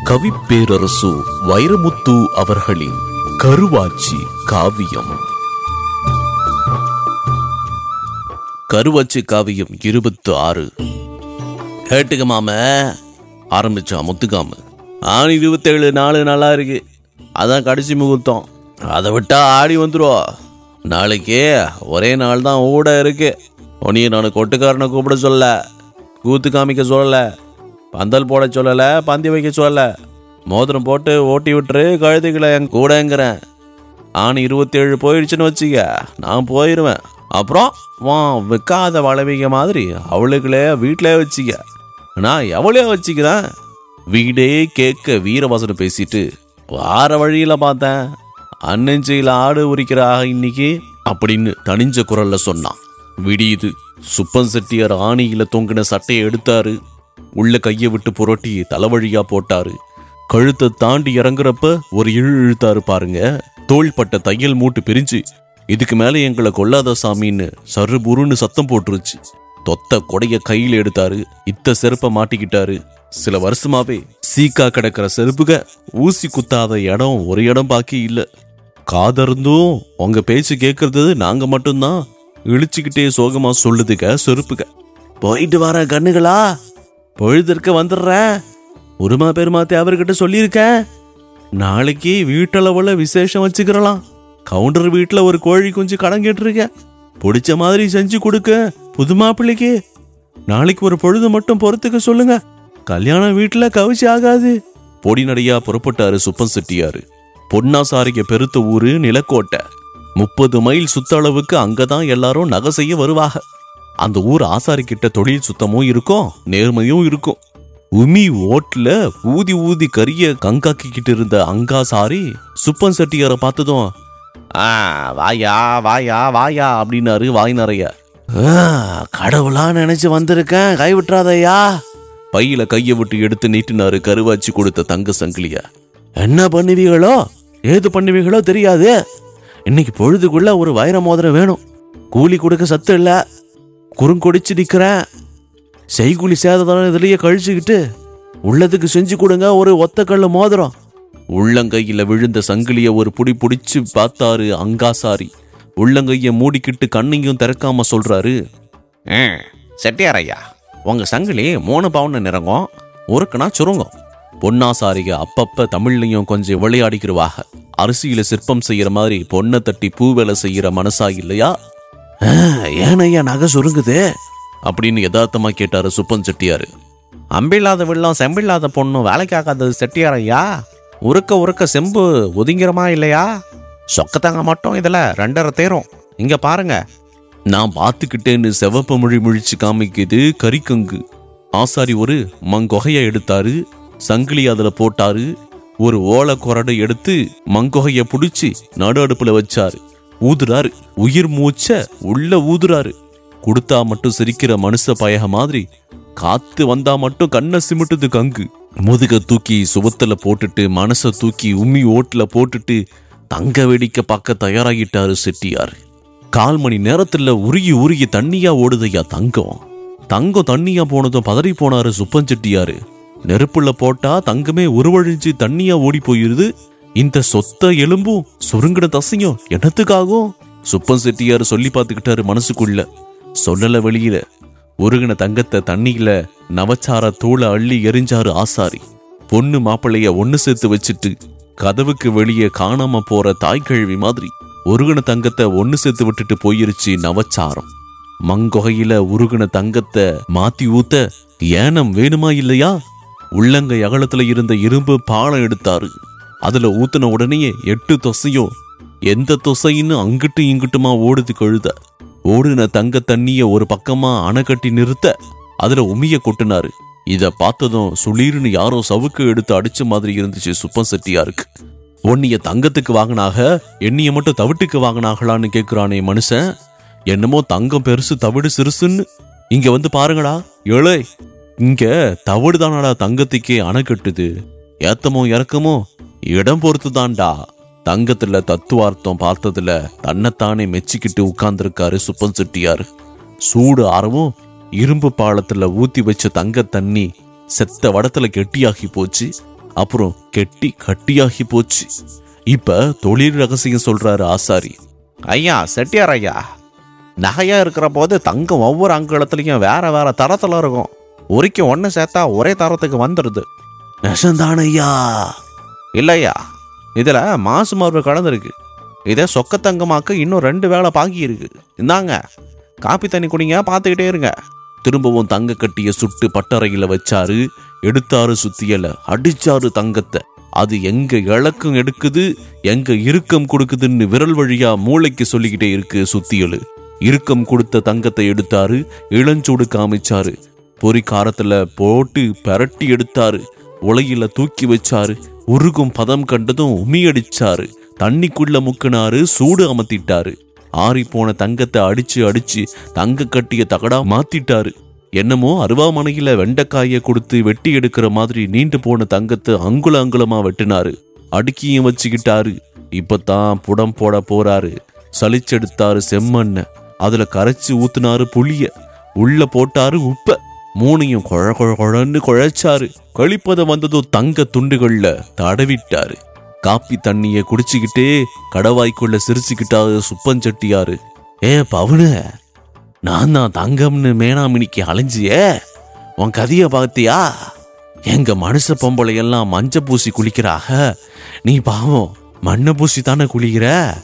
கவிப்பேரரசு வைரமுத்து அவர்களின் கருவாச்சி காவியம் கருவாச்சி காவியம் இருபத்து ஆறு கேட்டுக்க மாம ஆரம்பிச்சான் முத்துக்காம ஆணி இருபத்தேழு நாலு நல்லா இருக்கு அதான் கடைசி முகூர்த்தம் அதை விட்டா ஆடி வந்துடும் நாளைக்கு ஒரே நாள் தான் ஊட இருக்கு உனிய நான் கொட்டுக்காரனை கூப்பிட சொல்ல கூத்து காமிக்க சொல்லலை பந்தல் போட சொல்லலை பந்தி வைக்க சொல்லலை மோதிரம் போட்டு ஓட்டி விட்டுரு கழுதுகளை என் கூடங்கிறேன் ஆணி இருபத்தேழு போயிடுச்சுன்னு வச்சுக்க நான் போயிடுவேன் அப்புறம் வா வைக்காத வளவிங்க மாதிரி அவளுகளே வீட்டிலே வச்சுக்க நான் எவ்வளோ வச்சுக்கிறேன் வீடே கேட்க வீரவாசனம் பேசிட்டு வார வழியில பார்த்தேன் அன்னஞ்சையில் ஆடு உரிக்கிறாக இன்னைக்கு அப்படின்னு தனிஞ்ச குரல்ல சொன்னான் விடியுது சுப்பன் செட்டியார் ஆணியில தொங்கின சட்டையை எடுத்தாரு உள்ள கையை விட்டு புரட்டி தலைவழியா போட்டாரு கழுத்தை தாண்டி இறங்குறப்ப ஒரு இழு இழுத்தாரு பாருங்க தோள்பட்ட தையல் மூட்டு பிரிஞ்சு இதுக்கு மேல எங்களை கொல்லாத சாமின்னு சரு புருன்னு சத்தம் போட்டுருச்சு தொத்த கொடைய கையில எடுத்தாரு இத்த செருப்பை மாட்டிக்கிட்டாரு சில வருஷமாவே சீக்கா கிடக்கிற செருப்புக ஊசி குத்தாத இடம் ஒரு இடம் பாக்கி இல்ல காதருந்தும் உங்க பேச்சு கேட்கறது நாங்க மட்டும்தான் இழிச்சுக்கிட்டே சோகமா சொல்லுதுக செருப்புக போயிட்டு வர கண்ணுகளா பொழுதிருக்க வந்துடுறேன் உருமா பெருமாத்தி அவர்கிட்ட சொல்லியிருக்கேன் நாளைக்கு வீட்டளவுல விசேஷம் வச்சுக்கிறலாம் கவுண்டர் வீட்டுல ஒரு கோழி குஞ்சு கடன் கேட்டிருக்கேன் பிடிச்ச மாதிரி செஞ்சு கொடுக்க புது மாப்பிள்ளைக்கு நாளைக்கு ஒரு பொழுது மட்டும் பொறுத்துக்க சொல்லுங்க கல்யாண வீட்டுல கவிச்சு ஆகாது பொடி நடையா புறப்பட்டாரு சுப்பன் செட்டியாரு பொன்னாசாரிக்க பெருத்த ஊரு நிலக்கோட்டை முப்பது மைல் சுத்தளவுக்கு அங்கதான் எல்லாரும் நகை செய்ய வருவாங்க அந்த ஊர் ஆசாரி கிட்ட தொழில் சுத்தமும் இருக்கும் நேர்மையும் இருக்கும் உமி ஓட்டுல ஊதி ஊதி கரிய கங்காக்கிக்கிட்டு இருந்த அங்காசாரி சுப்பன் செட்டியாரை பார்த்ததும் ஆ வாயா வாயா வாயா அப்படின்னாரு வாய் நிறைய "ஆ, கடவுளா நினைச்சு வந்திருக்கேன் கை விட்டுறாதய்யா பையில கையை விட்டு எடுத்து நீட்டினாரு கருவாச்சி கொடுத்த தங்க சங்கிலிய என்ன பண்ணுவீங்களோ ஏது பண்ணுவீங்களோ தெரியாது இன்னைக்கு பொழுதுக்குள்ள ஒரு வைர மோதிரம் வேணும் கூலி கொடுக்க சத்து இல்ல குறுங்கொடிச்சு நிக்கிறேன் செய்கூலி சேதம் இதுலயே கழிச்சுக்கிட்டு உள்ளதுக்கு செஞ்சு கொடுங்க ஒரு ஒத்த கல்லு மோதிரம் உள்ளங்கையில விழுந்த சங்கிலிய ஒரு புடி புடிச்சு பார்த்தாரு அங்காசாரி உள்ளங்கைய மூடிக்கிட்டு கண்ணையும் திறக்காம சொல்றாரு செட்டியார் ஐயா உங்க சங்கிலி மூணு பவுன் நிறங்கும் ஒருக்குனா சுருங்கும் பொன்னாசாரிக அப்பப்ப தமிழ்லையும் கொஞ்சம் விளையாடிக்கிறவாக அரிசியில சிற்பம் செய்யற மாதிரி பொண்ணை தட்டி பூ வேலை செய்யற மனசா இல்லையா ஏன் ஐயா நகை சுருங்குது அப்படின்னு யதார்த்தமா கேட்டாரு சுப்பன் செட்டியாரு அம்பில்லாத வெள்ளம் செம்பில்லாத பொண்ணும் வேலைக்காகாதது செட்டியார் ஐயா உருக்க உருக்க செம்பு ஒதுங்கிறமா இல்லையா சொக்கத்தாங்க மட்டும் இதுல ரெண்டரை தேரும் இங்க பாருங்க நான் பார்த்துக்கிட்டேன்னு செவப்ப மொழி முழிச்சு காமிக்குது கரிக்கங்கு ஆசாரி ஒரு மங்கொகையை எடுத்தாரு சங்கிலி அதுல போட்டாரு ஒரு ஓலை கொரடை எடுத்து மங்கொகைய புடிச்சு நடு அடுப்புல வச்சாரு ஊதுறாரு உயிர் மூச்ச உள்ள ஊதுறாரு கொடுத்தா மட்டும் சிரிக்கிற மனுஷ பயக மாதிரி காத்து வந்தா மட்டும் கண்ணை சிமிட்டுது கங்கு முதுக தூக்கி சுபத்துல போட்டுட்டு மனச தூக்கி உம்மி ஓட்டுல போட்டுட்டு தங்க வேடிக்கை பார்க்க தயாராகிட்டாரு செட்டியார் கால் மணி நேரத்துல உருகி உருகி தண்ணியா ஓடுதையா தங்கம் தங்கம் தண்ணியா போனதும் பதறி போனாரு சுப்பன் செட்டியாரு நெருப்புல போட்டா தங்கமே உருவழிஞ்சு தண்ணியா ஓடி போயிருது இந்த சொத்த எலும்பும் சுருங்கின தசையும் என்னத்துக்காகும் சுப்பன் செட்டியார் சொல்லி பார்த்துக்கிட்டாரு மனசுக்குள்ள சொல்லல வெளியில உருகின தங்கத்தை தண்ணியில நவச்சார தூள அள்ளி எரிஞ்சாரு ஆசாரி பொண்ணு மாப்பிள்ளைய ஒண்ணு சேர்த்து வச்சுட்டு கதவுக்கு வெளியே காணாம போற தாய்க்கிழவி மாதிரி உருகின தங்கத்தை ஒண்ணு சேர்த்து விட்டுட்டு போயிருச்சு நவச்சாரம் மங்கொகையில உருகின தங்கத்தை மாத்தி ஊத்த ஏனம் வேணுமா இல்லையா உள்ளங்கை அகலத்துல இருந்த இரும்பு பாலம் எடுத்தாரு அதுல ஊத்துன உடனேயே எட்டு தொசையும் எந்த தொசைன்னு அங்கிட்டு இங்கிட்டுமா ஓடுது கழுத ஓடுன தங்க தண்ணிய ஒரு பக்கமா அணை கட்டி நிறுத்த அதுல உமிய கொட்டினாரு இத பார்த்ததும் சுளீர்னு யாரோ சவுக்கு எடுத்து அடிச்ச மாதிரி இருந்துச்சு சுப்பன் செட்டியாருக்கு ஒன்னிய தங்கத்துக்கு வாங்கினாக எண்ணிய மட்டும் தவிட்டுக்கு வாங்கினாங்களான்னு கேக்குறானே மனுஷன் என்னமோ தங்கம் பெருசு தவிடு சிறுசுன்னு இங்க வந்து பாருங்கடா ஏழை இங்க தவிடு தானடா தங்கத்துக்கே அணை கட்டுது ஏத்தமோ இறக்கமோ இடம் பொறுத்து தான்டா தங்கத்துல தத்துவார்த்தம் பார்த்ததுல தன்னைத்தானே மெச்சிக்கிட்டு உட்கார்ந்திருக்காரு சுப்பன் செட்டியார் சூடு ஆறவும் இரும்பு பாலத்துல ஊத்தி வச்ச தங்க தண்ணி செத்த வடத்துல கெட்டியாகி போச்சு அப்புறம் கெட்டி கட்டியாகி போச்சு இப்ப தொழில் ரகசியம் சொல்றாரு ஆசாரி ஐயா செட்டியார் ஐயா நகையா இருக்கிற போது தங்கம் ஒவ்வொரு அங்குலத்துலயும் வேற வேற தரத்துல இருக்கும் உரிக்க ஒன்று சேர்த்தா ஒரே தரத்துக்கு வந்துடுது நெசந்தான ஐயா இல்லையா இதுல மாசு மருந்து கலந்துருக்கு இதே சொக்க தங்கமாக்க இன்னும் ரெண்டு வேளை பாக்கி இருக்கு இந்தாங்க காப்பி தண்ணி குடிங்க பார்த்துக்கிட்டே இருங்க திரும்பவும் தங்க கட்டிய சுட்டு பட்டறையில வச்சாரு எடுத்தாரு சுத்தியல அடிச்சாரு தங்கத்தை அது எங்க இழக்கம் எடுக்குது எங்க இறுக்கம் கொடுக்குதுன்னு விரல் வழியா மூளைக்கு சொல்லிக்கிட்டே இருக்கு சுத்தியலு இறுக்கம் கொடுத்த தங்கத்தை எடுத்தாரு இளஞ்சூடு காமிச்சாரு பொறிக்காரத்துல போட்டு பரட்டி எடுத்தாரு உலையில தூக்கி வச்சாரு உருகும் பதம் கண்டதும் உமி அடிச்சாரு தண்ணிக்குள்ள முக்கினாரு சூடு அமர்த்திட்டாரு ஆறி போன தங்கத்தை அடிச்சு அடிச்சு தங்க கட்டிய தகடா மாத்திட்டாரு என்னமோ அருவாமனையில வெண்டைக்காய கொடுத்து வெட்டி எடுக்கிற மாதிரி நீண்டு போன தங்கத்தை அங்குல அங்குலமா வெட்டினாரு அடுக்கியும் வச்சுக்கிட்டாரு இப்பதான் புடம் போட போறாரு சலிச்செடுத்தாரு செம்மண்ண அதுல கரைச்சு ஊத்துனாரு புளிய உள்ள போட்டாரு உப்ப மூணையும் கொழ கொழ கொழன்னு குழைச்சாரு கழிப்பத வந்ததும் தங்க துண்டுகள்ல தடவிட்டாரு காப்பி தண்ணிய குடிச்சுக்கிட்டே கடவாய்க்குள்ள சிரிச்சுக்கிட்டாரு சுப்பஞ்சட்டியாரு ஏ பவுனு நான் தான் தங்கம்னு மேனாமினிக்கு அலைஞ்சியே உன் கதைய பார்த்தியா எங்க மனுஷ பொம்பளை எல்லாம் மஞ்ச பூசி குளிக்கிறாக நீ பாவம் மண்ணை பூசி தானே குளிக்கிற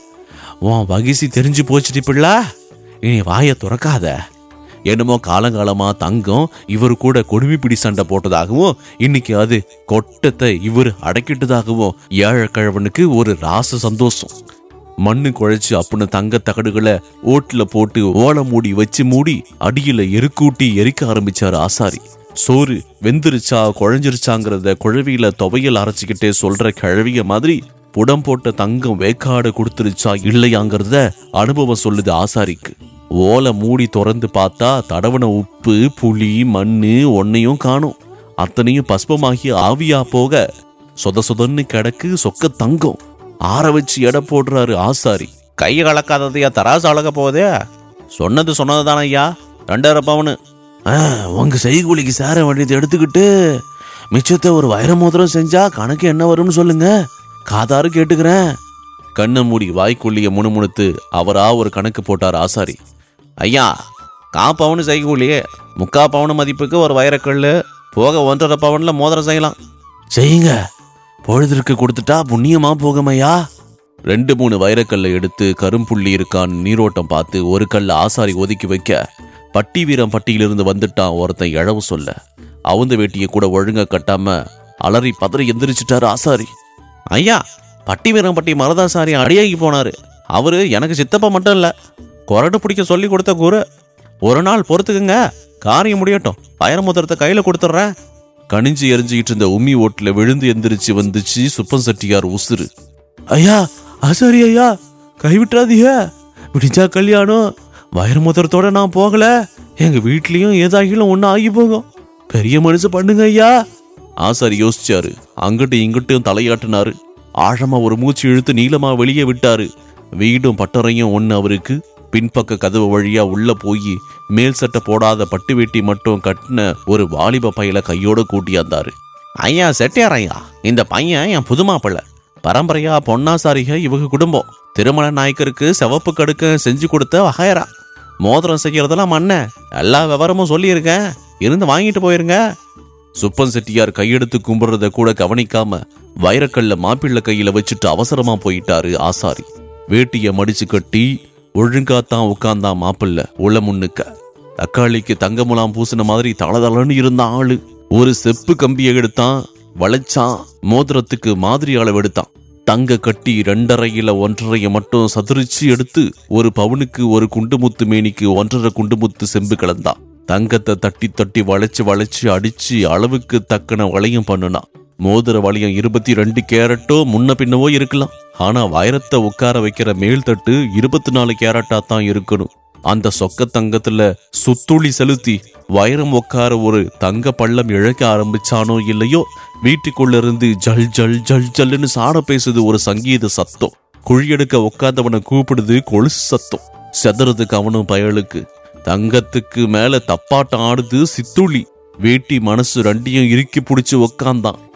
உன் வகிசி தெரிஞ்சு போச்சுடி பிள்ளை இனி வாயை துறக்காத என்னமோ காலங்காலமா தங்கம் இவர் கூட கொடுமைப்பிடி சண்டை போட்டதாகவும் இன்னைக்கு அது கொட்டத்தை இவர் அடக்கிட்டதாகவும் ஏழக்கிழவனுக்கு ஒரு ராச சந்தோஷம் மண்ணு குழைச்சு அப்புன்னு தங்க தகடுகளை ஓட்டுல போட்டு ஓலை மூடி வச்சு மூடி அடியில எருக்கூட்டி எரிக்க ஆரம்பிச்சாரு ஆசாரி சோறு வெந்துருச்சா குழஞ்சிருச்சாங்கிறத குழவியில துவையல் அரைச்சிக்கிட்டே சொல்ற கிழவிய மாதிரி புடம் போட்ட தங்கம் வேக்காடு கொடுத்துருச்சா இல்லையாங்கிறத அனுபவம் சொல்லுது ஆசாரிக்கு ஓலை மூடி திறந்து பார்த்தா தடவன உப்பு புளி மண்ணு ஒன்னையும் காணும் அத்தனையும் பஸ்பமாகி ஆவியா போக சொத சொதன்னு கிடக்கு சொக்க தங்கம் ஆற வச்சு எடை போடுறாரு ஆசாரி கையை கலக்காததையா தராசு அழக போதே சொன்னது சொன்னது தானே ஐயா ரெண்டாயிர பவுனு ஆ, உங்க செய்கூலிக்கு சேர வேண்டியதை எடுத்துக்கிட்டு மிச்சத்தை ஒரு வைர மோதிரம் செஞ்சா கணக்கு என்ன வரும்னு சொல்லுங்க காதாரு கேட்டுக்கிறேன் கண்ணை மூடி வாய்க்குள்ளிய முணுமுணுத்து அவரா ஒரு கணக்கு போட்டார் ஆசாரி ஐயா கா பவுனு செய்கூலியே முக்கா பவுனு மதிப்புக்கு ஒரு வைரக்கல் போக ஒன்றரை பவுன்ல மோதிரம் செய்யலாம் செய்யுங்க பொழுதிற்கு கொடுத்துட்டா புண்ணியமா போகுமையா ரெண்டு மூணு வைரக்கல்லை எடுத்து கரும்புள்ளி இருக்கான் நீரோட்டம் பார்த்து ஒரு கல்ல ஆசாரி ஒதுக்கி வைக்க பட்டி வீரம் பட்டியிலிருந்து வந்துட்டான் ஒருத்தன் இழவு சொல்ல அவுந்த வேட்டியை கூட ஒழுங்கா கட்டாம அலறி பதறி எந்திரிச்சிட்டாரு ஆசாரி ஐயா பட்டி வீரம் பட்டி மரதாசாரி அடியாகி போனாரு அவரு எனக்கு சித்தப்பா மட்டும் இல்ல கொரடு பிடிக்க சொல்லி கொடுத்த குரு ஒரு நாள் பொறுத்துக்குங்க காரியம் முடியட்டும் பயணமுத்திரத்தை கையில கொடுத்துட்றேன் கணிஞ்சு எரிஞ்சுக்கிட்டு இருந்த உம்மி ஓட்டுல விழுந்து எந்திரிச்சு வந்துச்சு சுப்பம் செட்டியார் உசுரு ஐயா ஆசாரி ஐயா கைவிட்டுறாதீங்க விடிஞ்சா கல்யாணம் வைரமுத்திரத்தோட நான் போகல எங்க வீட்லயும் ஏதாகிலும் ஒண்ணு ஆகி போகும் பெரிய மனுஷன் பண்ணுங்க ஐயா ஆசாரி யோசிச்சாரு அங்கிட்டு இங்கிட்டும் தலையாட்டினாரு ஆழமா ஒரு மூச்சு இழுத்து நீளமா வெளியே விட்டாரு வீடும் பட்டறையும் ஒண்ணு அவருக்கு பின்பக்க கதவு வழியா உள்ள போய் மேல் சட்டை போடாத பட்டு வேட்டி மட்டும் கட்டின ஒரு வாலிப பையல கையோட கூட்டியாந்தாரு ஐயா செட்டியார் ஐயா இந்த பையன் என் புது மாப்பிள்ளை பரம்பரையா பொன்னாசாரிக இவங்க குடும்பம் திருமண நாயக்கருக்கு சிவப்பு கடுக்க செஞ்சு கொடுத்த வகையரா மோதிரம் செய்யறதெல்லாம் மண்ண எல்லா விவரமும் சொல்லியிருக்கேன் இருந்து வாங்கிட்டு போயிருங்க சுப்பன் செட்டியார் கையெடுத்து கும்பிடுறத கூட கவனிக்காம வைரக்கல்ல மாப்பிள்ளை கையில வச்சுட்டு அவசரமா போயிட்டாரு ஆசாரி வேட்டிய மடிச்சு கட்டி ஒழுங்காத்தான் உட்கார்ந்தான் மாப்பிள்ள உள்ள முன்னுக்க தக்காளிக்கு தங்க முலாம் பூசின மாதிரி தளதளன்னு இருந்த ஆளு ஒரு செப்பு கம்பியை எடுத்தான் வளைச்சான் மோதிரத்துக்கு மாதிரி அளவு எடுத்தான் தங்க கட்டி ரெண்டரையில ஒன்றரைய மட்டும் சதுரிச்சு எடுத்து ஒரு பவுனுக்கு ஒரு குண்டுமுத்து மேனிக்கு ஒன்றரை குண்டுமுத்து செம்பு கலந்தான் தங்கத்தை தட்டி தட்டி வளைச்சு வளைச்சு அடிச்சு அளவுக்கு தக்கன வளையம் பண்ணுனான் மோதிர வளையம் இருபத்தி ரெண்டு கேரட்டோ முன்ன பின்னவோ இருக்கலாம் ஆனா வைரத்தை உட்கார வைக்கிற மேல் தட்டு இருபத்தி நாலு கேரட்டா தான் இருக்கணும் அந்த சொக்க தங்கத்துல சுத்துளி செலுத்தி வைரம் உட்கார ஒரு தங்க பள்ளம் இழக்க ஆரம்பிச்சானோ இல்லையோ வீட்டுக்குள்ள இருந்து ஜல் ஜல் ஜல் ஜல்லுன்னு சாட பேசுது ஒரு சங்கீத சத்தம் குழியெடுக்க உட்கார்ந்தவனை கூப்பிடுது கொலுசு சத்தம் செதறதுக்கு அவனும் பயலுக்கு தங்கத்துக்கு மேல தப்பாட்டம் ஆடுது சித்துளி வேட்டி மனசு ரெண்டையும் இறுக்கி பிடிச்சு உக்காந்தான்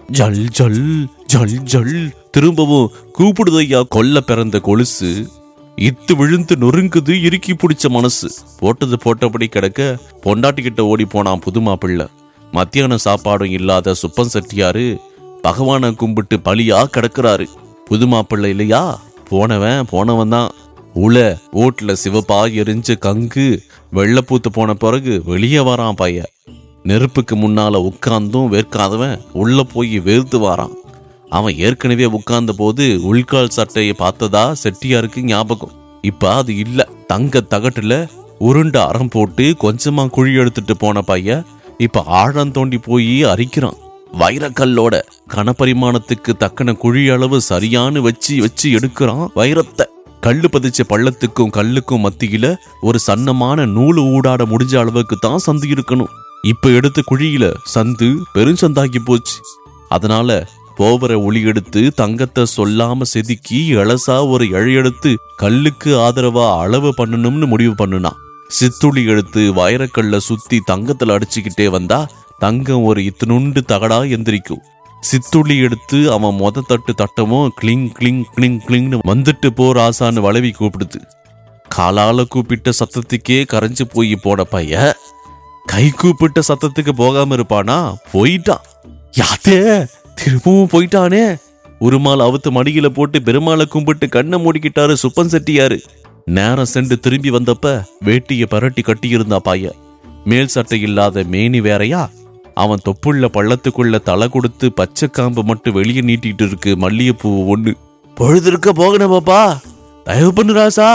ஜல் ஜல் ஜல் ஜல் திரும்பவும் கூப்பிடுதையா கொல்ல பிறந்த கொலுசு இத்து விழுந்து நொறுங்குது இறுக்கி பிடிச்ச மனசு போட்டது போட்டபடி கிடக்க பொண்டாட்டி கிட்ட ஓடி போனான் புது மாப்பிள்ளை மத்தியான சாப்பாடும் இல்லாத சுப்பன் செட்டியாரு பகவானை கும்பிட்டு பலியா கிடக்குறாரு புது மாப்பிள்ளை இல்லையா போனவன் போனவன் தான் உள ஓட்டுல சிவப்பா எரிஞ்சு கங்கு வெள்ளப்பூத்து போன பிறகு வெளியே வரான் பையன் நெருப்புக்கு முன்னால உட்கார்ந்தும் வேர்க்காதவன் உள்ள போய் வேர்த்து வாரான் அவன் ஏற்கனவே உட்கார்ந்த போது உள்கால் சட்டையை பார்த்ததா செட்டியாருக்கு ஞாபகம் இப்ப அது இல்ல தங்க தகட்டுல உருண்ட அறம் போட்டு கொஞ்சமா குழி எடுத்துட்டு போன பையன் இப்ப ஆழம் தோண்டி போய் அரிக்கிறான் வைரக்கல்லோட கனப்பரிமாணத்துக்கு தக்கன குழி அளவு சரியானு வச்சு வச்சு எடுக்கிறான் வைரத்தை கல்லு பதிச்ச பள்ளத்துக்கும் கல்லுக்கும் மத்தியில ஒரு சன்னமான நூலு ஊடாட முடிஞ்ச அளவுக்கு தான் சந்து இருக்கணும் இப்ப எடுத்த குழியில சந்து பெருஞ்சந்தாக்கி போச்சு அதனால போவர ஒளி எடுத்து தங்கத்தை சொல்லாம செதுக்கி எழசா ஒரு எழை எடுத்து கல்லுக்கு ஆதரவா அளவு பண்ணணும்னு முடிவு பண்ணுனான் சித்துளி எடுத்து வைரக்கல்ல சுத்தி தங்கத்துல அடிச்சுக்கிட்டே வந்தா தங்கம் ஒரு இத்தினுண்டு தகடா எந்திரிக்கும் சித்துளி எடுத்து அவன் மொத தட்டு தட்டவும் கிளிங் கிளிங் கிளிங் கிளிங்னு வந்துட்டு போ ராசான்னு வளவி கூப்பிடுது காலால கூப்பிட்ட சத்தத்துக்கே கரைஞ்சு போய் போன பைய கை கூப்பிட்ட சத்தத்துக்கு போகாம இருப்பானா போயிட்டான் யாத்தே திரும்பவும் போயிட்டானே உருமால் அவுத்து மடியில போட்டு பெருமாளை கும்பிட்டு கண்ணை மூடிக்கிட்டாரு சுப்பன் செட்டியாரு நேரம் சென்று திரும்பி வந்தப்ப வேட்டிய பரட்டி கட்டியிருந்தா பாய மேல் சட்டை இல்லாத மேனி வேறையா அவன் தொப்புள்ள பள்ளத்துக்குள்ள தலை கொடுத்து பச்சை காம்பு மட்டும் வெளியே நீட்டிட்டு இருக்கு மல்லிகைப்பூ ஒண்ணு பொழுது இருக்க போகணும் பாப்பா தயவு பண்ணு ராசா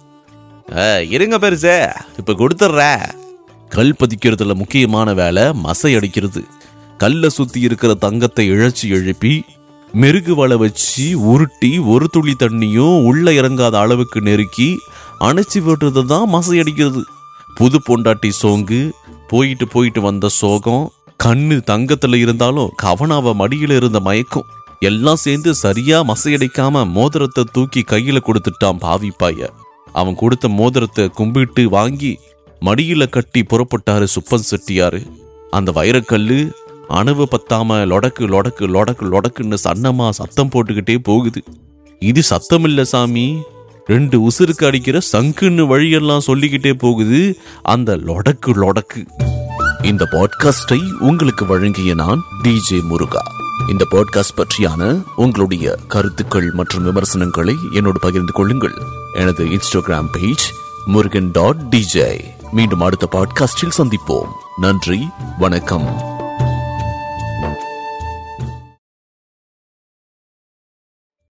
"ஆ, இருங்க பெருசே இப்ப கொடுத்துட்ற கல் பதிக்கிறதுல முக்கியமான வேலை மசை அடிக்கிறது கல்ல சுத்தி இருக்கிற தங்கத்தை இழைச்சி எழுப்பி மெருகு வள வச்சு உருட்டி ஒரு துளி தண்ணியும் உள்ள இறங்காத அளவுக்கு நெருக்கி அணைச்சி விடுறது தான் மசை அடிக்கிறது புது பொண்டாட்டி சோங்கு போயிட்டு போயிட்டு வந்த சோகம் கண்ணு தங்கத்துல இருந்தாலும் கவனாவ மடியில இருந்த மயக்கம் எல்லாம் சேர்ந்து சரியா மசையடிக்காம மோதிரத்தை தூக்கி கையில கொடுத்துட்டான் பாவி பாய அவன் கொடுத்த மோதிரத்தை கும்பிட்டு வாங்கி மடியில கட்டி புறப்பட்டாரு சுப்பன் செட்டியாரு அந்த வைரக்கல்லு அணுவு பத்தாம லொடக்கு லொடக்கு லொடக்கு லொடக்குன்னு சன்னமா சத்தம் போட்டுக்கிட்டே போகுது இது சத்தம் இல்ல சாமி ரெண்டு உசுருக்கு அடிக்கிற சங்குன்னு வழியெல்லாம் சொல்லிக்கிட்டே போகுது அந்த லொடக்கு லொடக்கு இந்த பாட்காஸ்டை உங்களுக்கு வழங்கிய நான் டிஜே முருகா இந்த பாட்காஸ்ட் பற்றியான உங்களுடைய கருத்துக்கள் மற்றும் விமர்சனங்களை என்னோடு பகிர்ந்து கொள்ளுங்கள் எனது Instagram page Murugan dot DJ மீண்டும் அடுத்த பாட்காஸ்டில் சந்திப்போம் நன்றி வணக்கம்